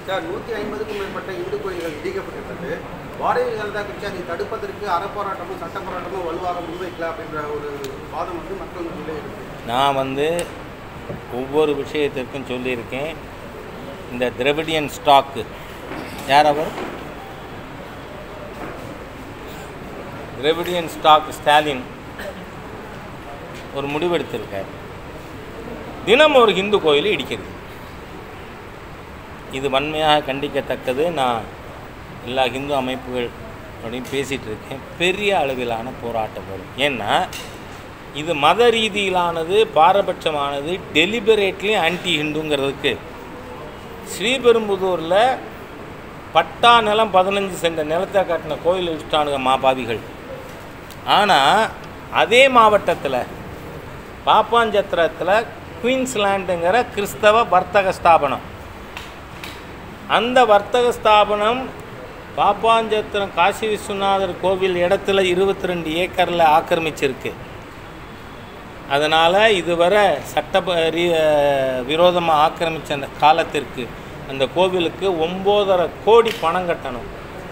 Sir நூற்றி ஐம்பதுக்கும் மேற்பட்ட இந்து கோயில்கள் இடிக்கப்பட்டிருக்கிறது பாரதிய ஜனதா கட்சி அதை தடுப்பதற்கு அறப்போராட்டமும் சட்ட போராட்டமும் வலுவாக முன்வைக்கல அப்படின்ற ஒரு வாதம் வந்து மக்கள் மத்தியிலே இருக்கு நான் வந்து ஒவ்வொரு விஷயத்திற்கும் சொல்லியிருக்கேன் இந்த திரவிடியன் ஸ்டாக்கு யார் அவர் திரவிடியன் ஸ்டாக் ஸ்டாலின் ஒரு முடிவெடுத்திருக்கார் தினம் ஒரு இந்து கோயிலை இடிக்கிறது இது வன்மையாக கண்டிக்கத்தக்கது நான் எல்லா இந்து அமைப்புகள் அப்படின்னு பேசிகிட்டு இருக்கேன் பெரிய அளவிலான போராட்டம் வரும் ஏன்னா இது மத ரீதியிலானது பாரபட்சமானது டெலிபரேட்லி ஆன்டி ஹிந்துங்கிறதுக்கு ஸ்ரீபெரும்புதூரில் பட்டா நிலம் பதினஞ்சு சென்ட் நிலத்தை காட்டின கோயில் இஷ்டானுங்க மாபாவிகள் ஆனால் அதே மாவட்டத்தில் பாப்பாஞ்சத்திரத்தில் குயின்ஸ்லாண்டுங்கிற கிறிஸ்தவ வர்த்தக ஸ்தாபனம் அந்த வர்த்தக ஸ்தாபனம் பாப்பாஞ்சத்திரம் காசி விஸ்வநாதர் கோவில் இடத்துல இருபத்தி ரெண்டு ஏக்கரில் ஆக்கிரமிச்சிருக்கு அதனால் இதுவரை சட்ட விரோதமாக ஆக்கிரமித்த அந்த காலத்திற்கு அந்த கோவிலுக்கு ஒம்போதரை கோடி பணம் கட்டணும்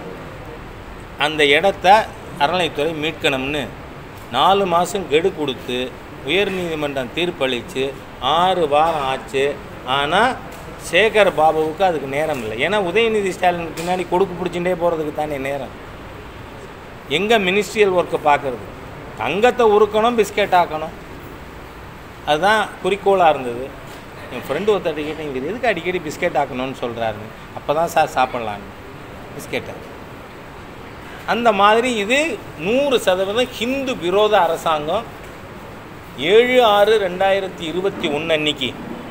அந்த இடத்த அறநிலைத்துறை மீட்கணும்னு நாலு மாதம் கெடு கொடுத்து உயர்நீதிமன்றம் தீர்ப்பளித்து ஆறு வாரம் ஆச்சு ஆனால் சேகர் பாபுவுக்கு அதுக்கு நேரம் இல்லை ஏன்னா உதயநிதி ஸ்டாலின் பின்னாடி கொடுக்கு பிடிச்சிட்டே போகிறதுக்கு தானே நேரம் எங்கே மினிஸ்ட்ரியல் ஒர்க்கை பார்க்குறது தங்கத்தை உருக்கணும் பிஸ்கெட் ஆக்கணும் அதுதான் குறிக்கோளாக இருந்தது என் ஃப்ரெண்டு ஒருத்தர் கேட்டேன் இவர் எதுக்கு அடிக்கடி பிஸ்கெட் ஆக்கணும்னு சொல்கிறாருன்னு அப்போ தான் சார் சாப்பிட்லான்னு பிஸ்கெட்டை அந்த மாதிரி இது நூறு சதவீதம் ஹிந்து விரோத அரசாங்கம் ஏழு ஆறு ரெண்டாயிரத்தி இருபத்தி ஒன்று அன்னைக்கு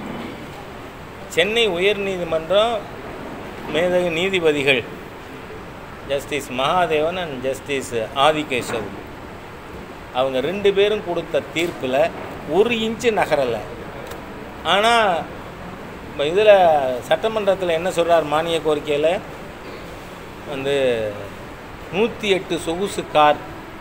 சென்னை உயர்நீதிமன்றம் மேதகு நீதிபதிகள் justice Mahadevan and justice Adikesav அவங்க ரெண்டு பேரும் கொடுத்த தீர்ப்பில் ஒரு இன்ச்சு நகரலை ஆனால் இதில் சட்டமன்றத்தில் என்ன சொல்கிறார் மானிய கோரிக்கையில் வந்து நூற்றி எட்டு சொகுசு கார்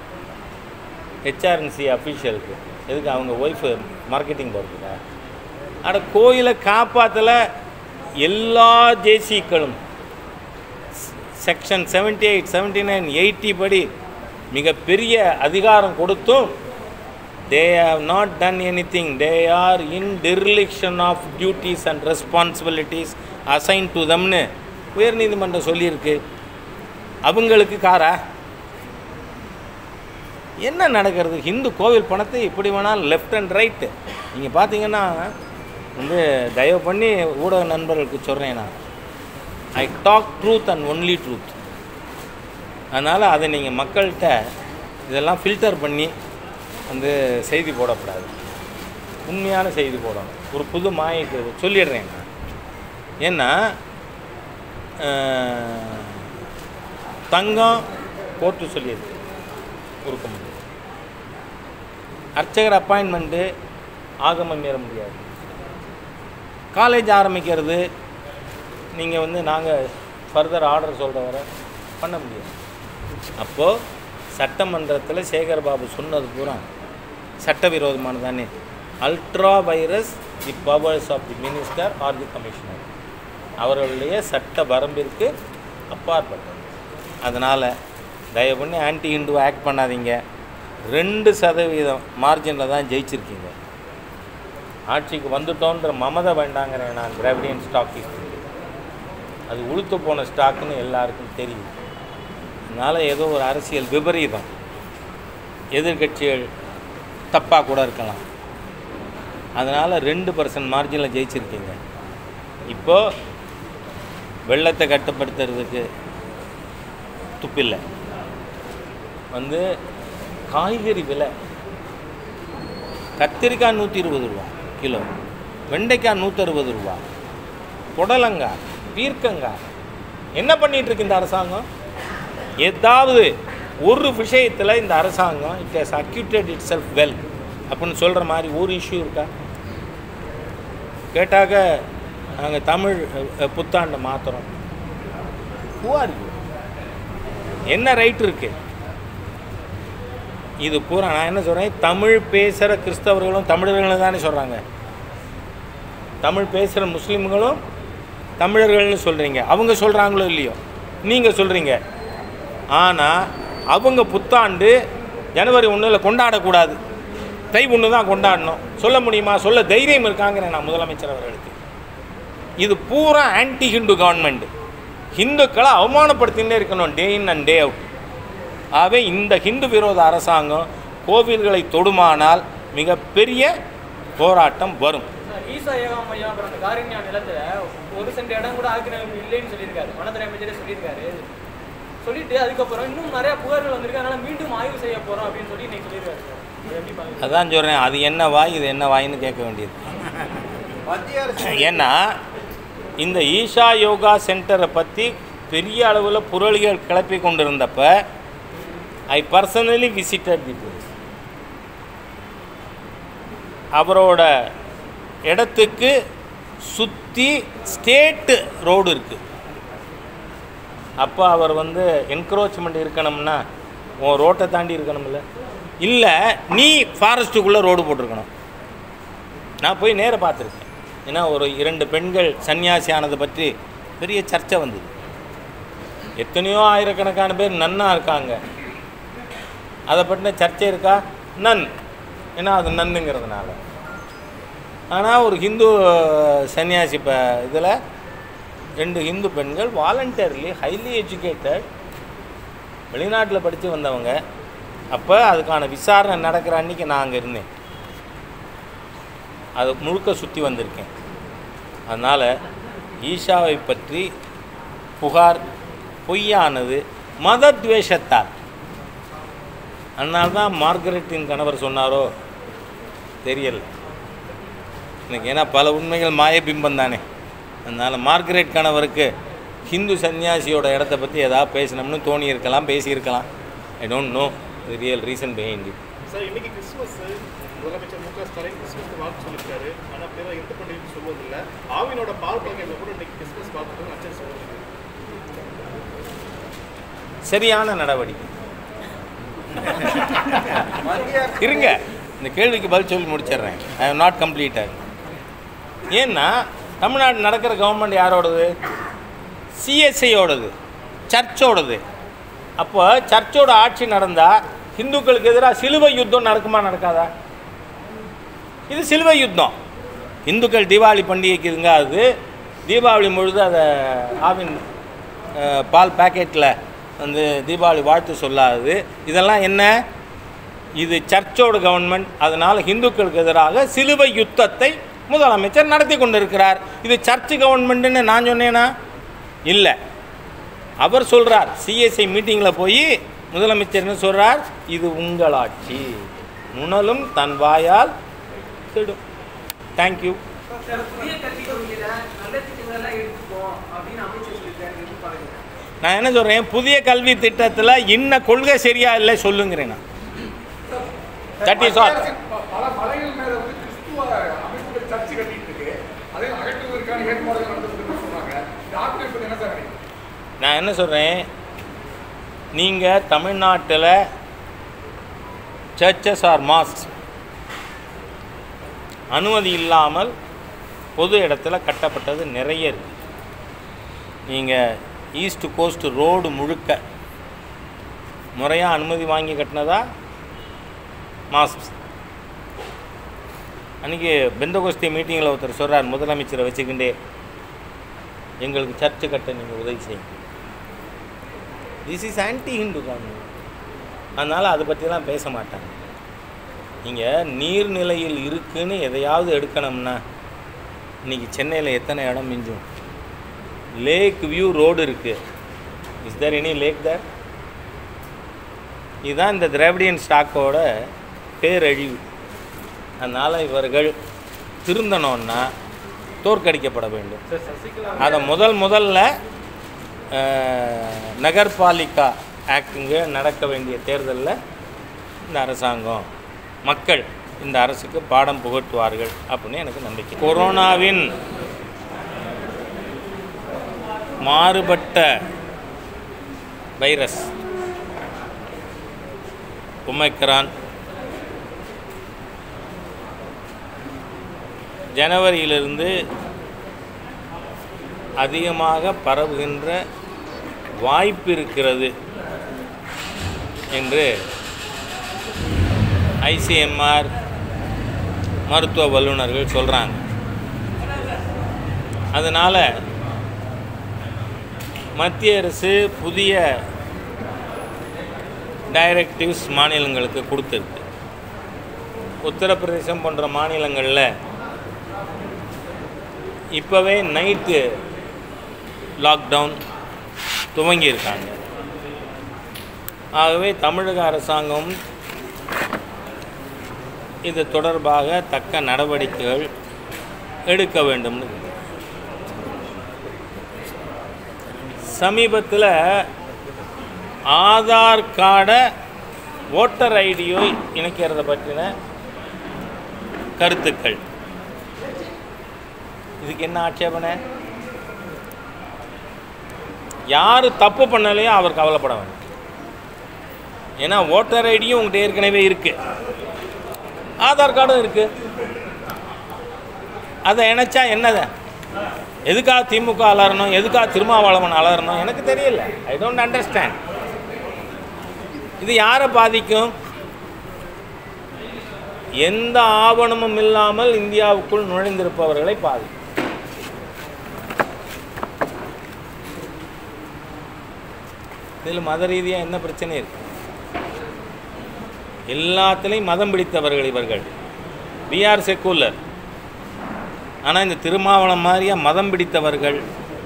ஹெச்ஆர்என்சி அஃபீஷியலுக்கு எதுக்கு அவங்க ஒய்ஃபு மார்க்கெட்டிங் போகிறதுக்கா அட கோயிலை காப்பாற்றல எல்லா ஜேசிக்களும் section seventy eight seventy nine eighty படி மிகப்பெரிய அதிகாரம் கொடுத்தும் they have not done anything they are in dereliction of duties and responsibilities assign to தம்னு உயர்நீதிமன்றம் சொல்லியிருக்கு அவங்களுக்கு காரா என்ன நடக்கிறது ஹிந்து கோவில் பணத்தை இப்படி வேணாலும் லெஃப்ட் அண்ட் ரைட்டு நீங்கள் பார்த்தீங்கன்னா வந்து தயவு பண்ணி ஊடக நண்பர்களுக்கு சொல்கிறேன் நான் I talk truth and only truth அதனால் அதை நீங்கள் மக்கள்கிட்ட இதெல்லாம் ஃபில்டர் பண்ணி வந்து செய்தி போடக்கூடாது உண்மையான செய்தி போடணும் ஒரு புது மாயக்கு சொல்லிடுறேன் நான் ஏன்னா அஹ், தங்கம் கோர்ட்டு சொல்லியிருக்கு கொடுக்க முடியும் அர்ச்சகர் அப்பாயின்மெண்ட்டு ஆகமம் மீற முடியாது காலேஜ் ஆரம்பிக்கிறது நீங்கள் வந்து நாங்கள் ஃபர்தர் ஆர்டர் சொல்கிற வரை பண்ண முடியாது அப்போது சட்டமன்றத்தில் சேகர் பாபு சொன்னது பூரா சட்டவிரோதமானது தானே ultra vires the powers of the minister or the commissioner அவர்களுடைய சட்ட வரம்பிற்கு அப்பாற்பட்டது அதனால் தயவு பண்ணி ஆன்டி ஹிந்து ஆக்ட் பண்ணாதீங்க ரெண்டு சதவீதம் மார்ஜினில் தான் ஜெயிச்சிருக்கீங்க ஆட்சிக்கு வந்துட்டோன்ற மமதை வேண்டாங்கிறேன் நான் திராவிடியன் ஸ்டாக் அது உளுத்து போன ஸ்டாக்குன்னு எல்லாருக்கும் தெரியும் அதனால் ஏதோ ஒரு அரசியல் விபரீதம் எதிர்க்கட்சிகள் தப்பாக கூட இருக்கலாம் அதனால் ரெண்டு பர்சன்ட் மார்ஜினில் ஜெயிச்சிருக்கீங்க இப்போது வெள்ளத்தை கட்டுப்படுத்துறதுக்கு துப்பில்லை வந்து காய்கறி விலை கத்திரிக்காய் நூற்றி இருபது ரூபா கிலோ வெண்டைக்காய் நூற்றறுபது ரூபா புடலங்காய் பீர்க்கங்காய் என்ன பண்ணிட்டு இருக்கு இந்த அரசாங்கம் ஏதாவது ஒரு விஷயத்தில் இந்த அரசாங்கம் it has acquitted itself well அப்படின்னு சொல்கிற மாதிரி ஒரு இஷ்யூ இருக்கா கேட்டாக்க நாங்கள் தமிழ் அஹ், புத்தாண்டை மாற்றுறோம் Who are you? என்ன ரைட் இருக்கு இது பூரா நான் என்ன சொல்கிறேன் தமிழ் பேசுகிற கிறிஸ்தவர்களும் தமிழர்களும் தானே சொல்கிறாங்க தமிழ் பேசுகிற முஸ்லீம்களும் தமிழர்கள்னு சொல்கிறீங்க அவங்க சொல்கிறாங்களோ இல்லையோ நீங்கள் சொல்கிறீங்க ஆனால் அவங்க புத்தாண்டு ஜனவரி ஒன்றில் கொண்டாடக்கூடாது தை ஒன்று தான் கொண்டாடணும் சொல்ல முடியுமா சொல்ல தைரியம் இருக்காங்கிறேன் நான் முதலமைச்சர் அவர்களுக்கு இது பூரா ஆன்டி ஹிந்து கவர்மெண்ட் ஹிந்துக்களை அவமானப்படுத்தினே இருக்கணும் day in and day out ஆகவே இந்த ஹிந்து விரோத அரசாங்கம் கோவில்களை தொடுமானால் மிகப்பெரிய போராட்டம் வரும் சார், ஈசா ஏகாம் ஐயா அப்புறம் அந்த காரின்யா நிலத்துல ஒரு சென்ட் இடம் கூட ஆக்கிரமிப்பு இல்லைன்னு சொல்லியிருக்காரு வனத்துறை அமைச்சரே சொல்லியிருக்காரு சொல்லிட்டு அதுக்கப்புறம் இன்னும் நிறைய புகார்கள் வந்திருக்கு அதனால மீண்டும் ஆய்வு செய்ய போறோம் அப்படின்னு சொல்லி இன்னைக்கு சொல்லியிருக்காரு சார் அது எப்படி பாக்குறீங்க அதான் சொல்கிறேன் அது என்ன வாய் இது என்ன வாயின்னு கேட்க வேண்டியது மத்திய அரசு ஏன்னா இந்த ஈஷா யோகா சென்டரை பற்றி பெரிய அளவில் புரளிகள் கிளப்பி கொண்டிருந்தப்ப I personally visited the place அவரோட இடத்துக்கு சுற்றி ஸ்டேட்டு ரோடு இருக்குது அப்போ அவர் வந்து என்க்ரோச்மெண்ட் இருக்கணும்னா உன் ரோட்டை தாண்டி இருக்கணும்ல இல்லை நீ ஃபாரஸ்ட்டுக்குள்ளே ரோடு போட்டிருக்கணும் நான் போய் நேர பார்த்துருக்கேன் ஏன்னா ஒரு இரண்டு பெண்கள் சன்னியாசி ஆனதை பற்றி பெரிய சர்ச்சை வந்தது எத்தனையோ ஆயிரக்கணக்கான பேர் நன்னா இருக்காங்க அதை பற்றின சர்ச்சை இருக்கா நன் ஏன்னா அது நன்னுங்கிறதுனால ஆனால் ஒரு ஹிந்து சன்னியாசி இப்போ இதில் ரெண்டு ஹிந்து பெண்கள் வாலண்டியர்லி ஹைலி எஜுகேட்டட் வெளிநாட்டில் படித்து வந்தவங்க அப்போ அதுக்கான விசாரணை நடக்கிற அன்றைக்கி நான் அங்கே இருந்தேன் அது முழுக்க சுற்றி வந்திருக்கேன் அதனால் ஈஷாவை பற்றி புகார் பொய்யானது மத துவேஷத்தால் அதனால தான் மார்கரெட்டின் கணவர் சொன்னாரோ தெரியல எனக்கு ஏன்னா பல உண்மைகள் மாயபிம்பம் தானே அதனால் மார்கரெட் கணவருக்கு ஹிந்து சன்னியாசியோட இடத்த பற்றி ஏதாவது பேசினோம்னு தோணி இருக்கலாம் பேசியிருக்கலாம் I don't know the real reason behind it sir இன்னைக்கு கிறிஸ்துமஸ் முதலமைச்சர் மு க ஸ்டாலின் கிறிஸ்துமஸ்க்கு வாழ்த்து சொல்லியிருக்காரு ஆனால் பிற எந்த பண்டிகையும் சொல்வதில்லை ஆவினோட பால் பாக்கெட்டில் கூட இன்னைக்கு கிறிஸ்துமஸ் வாழ்த்துக்கள் அச்சடி சொல்லுவாங்க சரியான நடவடிக்கை மத்திய அரசு இருங்க இந்த கேள்விக்கு பதில் சொல்லி முடிச்சிடுறேன் ஐ ஹவ் நாட் கம்ப்ளீட்டட் ஏன்னா தமிழ்நாடு நடக்கிற கவர்மெண்ட் யாரோடது சிஎஸ்ஐயோடது சர்ச்சோடது அப்போ சர்ச்சோட ஆட்சி நடந்தால் ஹிந்துக்களுக்கு எதிராக சிலுவை யுத்தம் நடக்குமா நடக்காதா இது சிலுவை யுத்தம் இந்துக்கள் தீபாவளி பண்டிகைக்கு இதுங்க அது தீபாவளி முழுது அதை ஆவின் அஹ், பால் பாக்கெட்டில் வந்து தீபாவளி வாழ்த்து சொல்லாது இதெல்லாம் என்ன இது சர்ச்சோட கவர்மெண்ட் அதனால் ஹிந்துக்களுக்கு எதிராக சிலுவை யுத்தத்தை முதலமைச்சர் நடத்தி கொண்டிருக்கிறார் இது சர்ச் கவர்மெண்ட்டுன்னு நான் சொன்னேனா இல்லை அவர் சொல்கிறார் சிஎஸ்ஐ மீட்டிங்கில் போய் முதலமைச்சர் என்ன சொல்கிறார் இது உங்கள் ஆட்சி முனலும் தன் வாயால் கெடும் தேங்க்யூ புதிய கல்விக் கொள்கையில நல்ல திட்டங்கள்லாம் எடுத்துப்போம் அப்படின்னு அமைச்சர் சொல்லியிருக்காரு எப்படி பாக்குறீங்க நான் என்ன சொல்கிறேன் புதிய கல்வி திட்டத்தில் இன்ன கொள்கை சரியா இல்லை சொல்லுங்கிறேன் நான் தட் இஸ் ஆல் ப- பல மலைகள் மேல வந்து கிறிஸ்துவ அமைப்புகள் சர்ச்சு கட்டிட்டு இருக்கு அதை அகற்றுவதற்கான ஏற்பாடுகள் நடந்துட்டு சொன்னாங்க இந்த ஆட்களை பத்தி என்ன சார் நினைக்கிறீங்க? நான் என்ன சொல்கிறேன் நீங்கள் தமிழ்நாட்டில் சர்ச்சஸ் ஆர் மாஸ்க் அனுமதி இல்லாமல் பொது இடத்துல கட்டப்பட்டது நிறைய இருக்குது நீங்கள் ஈஸ்ட் கோஸ்ட் ரோடு முழுக்க முறையாக அனுமதி வாங்கி கட்டினதா மாஸ்க் அன்றைக்கி பெந்தகோஸ்தி மீட்டிங்கில் ஒருத்தர் சொல்கிறார் முதலமைச்சரை வச்சுக்கிண்டே எங்களுக்கு சர்ச்சு கட்ட நீங்கள் உதவி செய்யுங்க this is anti Hindu government அதனால் அதை பற்றிலாம் பேச மாட்டாங்க நீங்கள் நீர்நிலையில் இருக்குன்னு எதையாவது எடுக்கணும்னா இன்றைக்கி சென்னையில் எத்தனை இடம் மிஞ்சும் லேக் வியூ ரோடு இருக்குது is there any lake there இதுதான் இந்த திராவிடியன் ஸ்டாக்கோட பேரழிவு அதனால் இவர்கள் திருந்தணும்னா தோற்கடிக்கப்பட வேண்டும் சார் சசிகலா அதை முதல் முதல்ல அஹ், நகர்பாலிகா ஆக்டுங்க நடக்க வேண்டிய தேர்தலில் இந்த அரசாங்கம் மக்கள் இந்த அரசுக்கு பாடம் புகட்டுவார்கள் அப்படின்னு எனக்கு நம்பிக்கை கொரோனாவின் மாறுபட்ட வைரஸ் ஒமைக்ரான் ஜனவரியிலிருந்து அதிகமாக பரவுகின்ற வாய்ப்பு இருக்கிறது என்று ஐசிஎம்ஆர் மருத்துவ வல்லுநர்கள் சொல்கிறாங்க அதனால் மத்திய அரசு புதிய டைரக்டிவ்ஸ் மாநிலங்களுக்கு கொடுத்துருக்கு உத்தரப்பிரதேசம் போன்ற மாநிலங்களில் இப்போவே நைட்டு லாக்டவுன் துவங்கியிருக்காங்க ஆகவே தமிழக அரசாங்கம் இது தொடர்பாக தக்க நடவடிக்கைகள் எடுக்க வேண்டும்னு சமீபத்தில் ஆதார் கார்டை ஓட்டர் ஐடியோ இணைக்கிறத பற்றின கருத்துக்கள் இதுக்கு என்ன ஆட்சேபனை யார் தப்பு பண்ணலையோ அவர் கவலைப்பட வேண்டாம் ஏன்னா ஓட்டர் ஐடியும் உங்கள்கிட்ட ஏற்கனவே இருக்குது ஆதார் கார்டும் இருக்குது அதை இணைச்சா என்னது எதுக்காக திமுக அலறணும் எதுக்காக திருமாவளவன் அலறணும் எனக்கு தெரியல ஐ டோன்ட் அண்டர்ஸ்டாண்ட் இது யாரை பாதிக்கும் எந்த ஆவணமும் இல்லாமல் இந்தியாவுக்குள் நுழைந்திருப்பவர்களை பாதிக்கும் இதில் மத ரீதியாக என்ன பிரச்சனை இருக்கு எல்லாத்துலேயும் மதம் பிடித்தவர்கள் இவர்கள் பிஆர் செக்குலர் ஆனால் இந்த திருமாவளம் மாதிரியா மதம் பிடித்தவர்கள்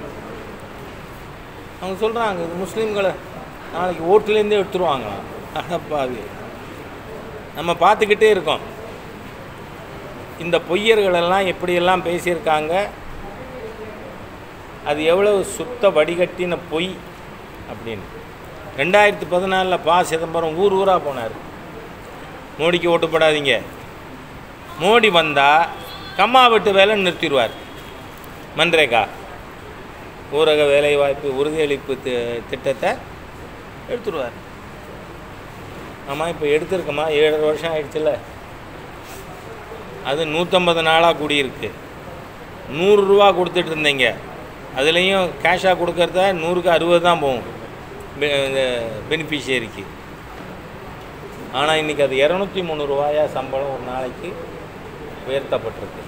அவங்க சொல்கிறாங்க இது முஸ்லீம்களை நாளைக்கு ஓட்டுலேருந்தே எடுத்துருவாங்களாம் அடப்பாவி நம்ம பார்த்துக்கிட்டே இருக்கோம் இந்த பொய்யர்களெல்லாம் எப்படியெல்லாம் பேசியிருக்காங்க அது எவ்வளவு சுத்த வடிகட்டின பொய் அப்படின்னு ரெண்டாயிரத்தி பதினாலில் பா சிதம்பரம் ஊர் ஊராக போனார் மோடிக்கு ஓட்டு போடாதீங்க மோடி வந்தால் கம்மா வெட்டு வேலை நிறுத்திடுவார் மன்ரேகா ஊரக வேலைவாய்ப்பு உறுதியளிப்பு தி திட்டத்தை எடுத்துடுவார் ஆமாம் இப்போ எடுத்திருக்கோமா ஏழரை வருஷம் ஆயிடுச்சுல்ல அது நூற்றம்பது நாளாக கூடியிருக்கு நூறுரூவா கொடுத்துட்டு இருந்தீங்க அதுலேயும் கேஷாக கொடுக்கறத நூறுக்கு அறுபது தான் போகும் பெ- இந்த பெனிஃபிஷியரிக்கு ஆனால் இன்றைக்கி அது இரநூத்தி மூணு ரூபாயா சம்பளம் ஒரு நாளைக்கு உயர்த்தப்பட்டிருக்கு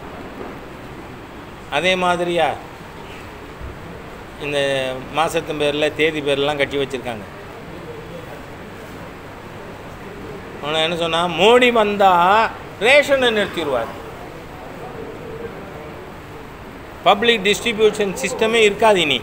அதே மாதிரியா இந்த மாதத்தின் பேரில் தேதி பேர்லாம் கட்டி வச்சுருக்காங்க ஆனால் என்ன சொன்னால் மோடி வந்தால் ரேஷனை நிறுத்திடுவார் பப்ளிக் டிஸ்ட்ரிபியூஷன் சிஸ்டமே இருக்காது இனி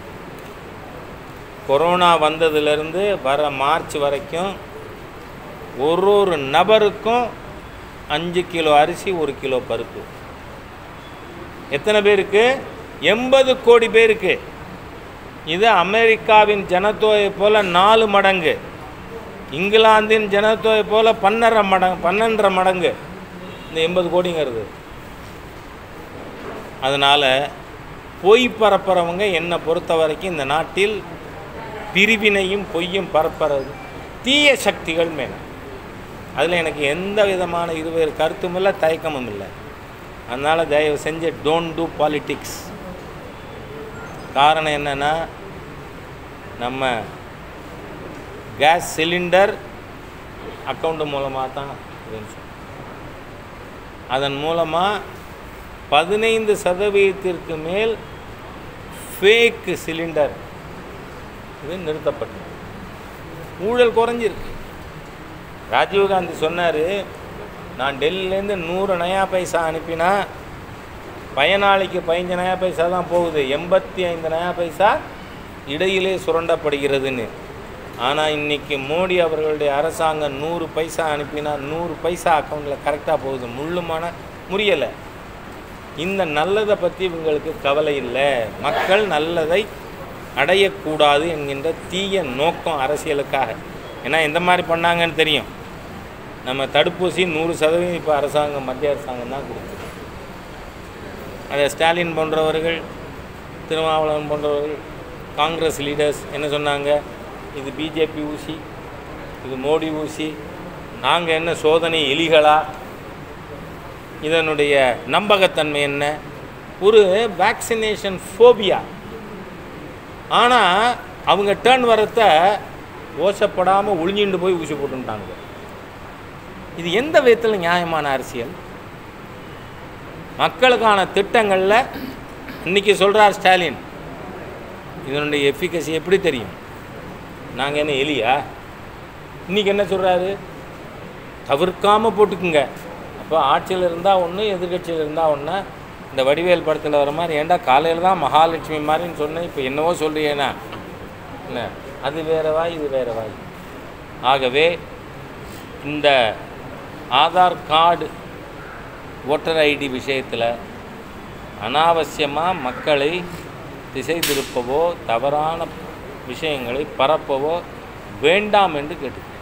கொரோனா வந்ததுலேருந்து வர மார்ச் வரைக்கும் ஒரு ஒரு நபருக்கும் அஞ்சு கிலோ அரிசி ஒரு கிலோ பருப்பு எத்தனை பேருக்கு எண்பது கோடி பேருக்கு இது அமெரிக்காவின் ஜனத்தொகை போல நாலு மடங்கு இங்கிலாந்தின் ஜனத்தொகை போல பன்னரை மடங்கு பன்னெண்டரை மடங்கு இந்த எண்பது கோடிங்கிறது அதனால் பொய் பரப்புறவங்க என்னை பொறுத்த வரைக்கும் இந்த நாட்டில் பிரிவினையும் பொய்யும் பரப்புறது தீய சக்திகள் மேலே அதில் எனக்கு எந்த விதமான இருவேறு கருத்தும் இல்லை தயக்கமும் இல்லை அதனால் தயவு செஞ்சு டோன்ட் டூ பாலிட்டிக்ஸ் காரணம் என்னென்னா நம்ம கேஸ் சிலிண்டர் அக்கௌண்ட் மூலமாக தான் இருந்துச்சு அதன் மூலமாக பதினைந்து சதவீதத்திற்கு மேல் ஃபேக்கு சிலிண்டர் இது நிறுத்தப்பட்டது ஊழல் குறைஞ்சிருக்கு ராஜீவ்காந்தி சொன்னார் நான் டெல்லியிலேருந்து நூறு நயா பைசா அனுப்பினா பயனாளிக்கு பதினஞ்சு நயா பைசா தான் போகுது எண்பத்தி ஐந்து நயா பைசா இடையிலே சுரண்டப்படுகிறதுன்னு ஆனால் இன்னைக்கு மோடி அவர்களுடைய அரசாங்கம் நூறு பைசா அனுப்பினா நூறு பைசா அக்கௌண்ட்டில் கரெக்டாக போகுது முள்ளுமான முறியலை இந்த நல்லதை பற்றி இவங்களுக்கு கவலை இல்லை மக்கள் நல்லதை அடையக்கூடாது என்கின்ற தீய நோக்கம் அரசியலுக்காக ஏன்னா எந்த மாதிரி பண்ணாங்கன்னு தெரியும் நம்ம தடுப்பூசி நூறு சதவீதம் இப்போ அரசாங்கம் மத்திய அரசாங்கம் தான் கொடுக்குது அதை ஸ்டாலின் போன்றவர்கள் திருமாவளவன் போன்றவர்கள் காங்கிரஸ் லீடர்ஸ் என்ன சொன்னாங்க இது பிஜேபி ஊசி இது மோடி ஊசி நாங்கள் என்ன சோதனை எலிகளா இதனுடைய நம்பகத்தன்மை என்ன ஒரு வேக்சினேஷன் ஃபோபியா ஆனால் அவங்க டேர்ன் வரத்த ஓசப்படாமல் ஒளிஞ்சிண்டு போய் ஊசி போட்டுட்டாங்க இது எந்த விதத்தில் நியாயமான அரசியல் மக்களுக்கான திட்டங்களில் இன்னைக்கு சொல்கிறார் ஸ்டாலின் இதனுடைய எஃபிகசி எப்படி தெரியும் நாங்கள் என்ன எலியா இன்னைக்கு என்ன சொல்கிறாரு தவிர்க்காமல் போட்டுக்குங்க அப்போ ஆட்சியில் இருந்தால் ஒன்று எதிர்கட்சியில் இருந்தால் ஒன்று இந்த வடிவேல் படத்தில் வர மாதிரி ஏன்டா காலையில் தான் மகாலட்சுமி மாதிரின்னு சொன்னேன் இப்போ என்னவோ சொல்றியேனா என்ன அது வேற வாய் இது வேற வாய் ஆகவே இந்த ஆதார் கார்டு ஓட்டர் ஐடி விஷயத்தில் அனாவசியமாக மக்களை திசை திருப்பவோ தவறான விஷயங்களை பரப்பவோ வேண்டாம் என்று கேட்டு